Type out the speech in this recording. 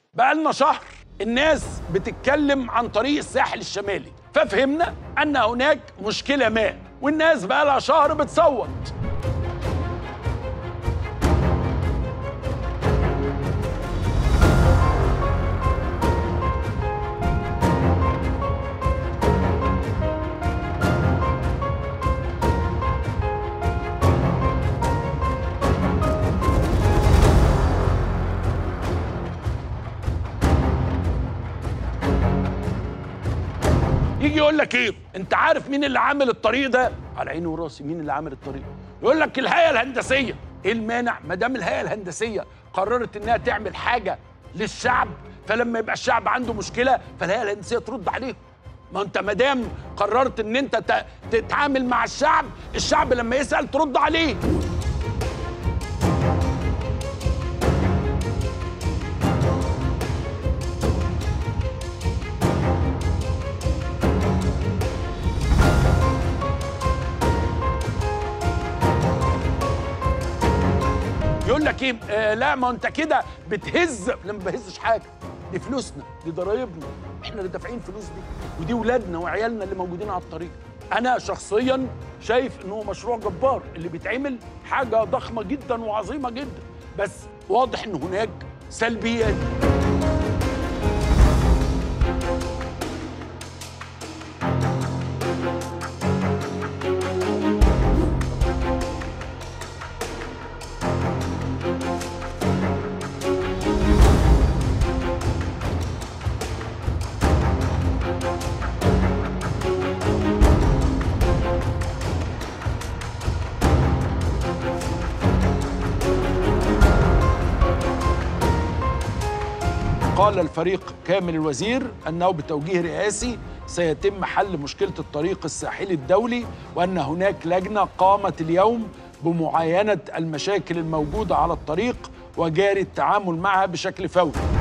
بقالنا شهر الناس بتتكلم عن طريق الساحل الشمالي ففهمنا ان هناك مشكله ما والناس بقالها شهر بتصوت يجي يقول لك ايه انت عارف مين اللي عامل الطريق ده على عيني وراسي مين اللي عامل الطريق يقول لك الهيئه الهندسيه ايه المانع ما دام الهيئه الهندسيه قررت انها تعمل حاجه للشعب فلما يبقى الشعب عنده مشكله فالهيئه الهندسيه ترد عليه ما انت ما دام قررت ان انت ت- تتعامل مع الشعب الشعب لما يسال ترد عليه يقول لك ايه آه لا ما انت كده بتهز لا ما بهزش حاجه دي فلوسنا دي ضرايبنا احنا اللي دافعين فلوس دي ودي ولادنا وعيالنا اللي موجودين على الطريق انا شخصيا شايف انه مشروع جبار اللي بيتعمل حاجه ضخمه جدا وعظيمه جدا بس واضح ان هناك سلبيات قال الفريق كامل الوزير انه بتوجيه رئاسي سيتم حل مشكله الطريق الساحلي الدولي وان هناك لجنه قامت اليوم بمعاينه المشاكل الموجوده على الطريق وجاري التعامل معها بشكل فوري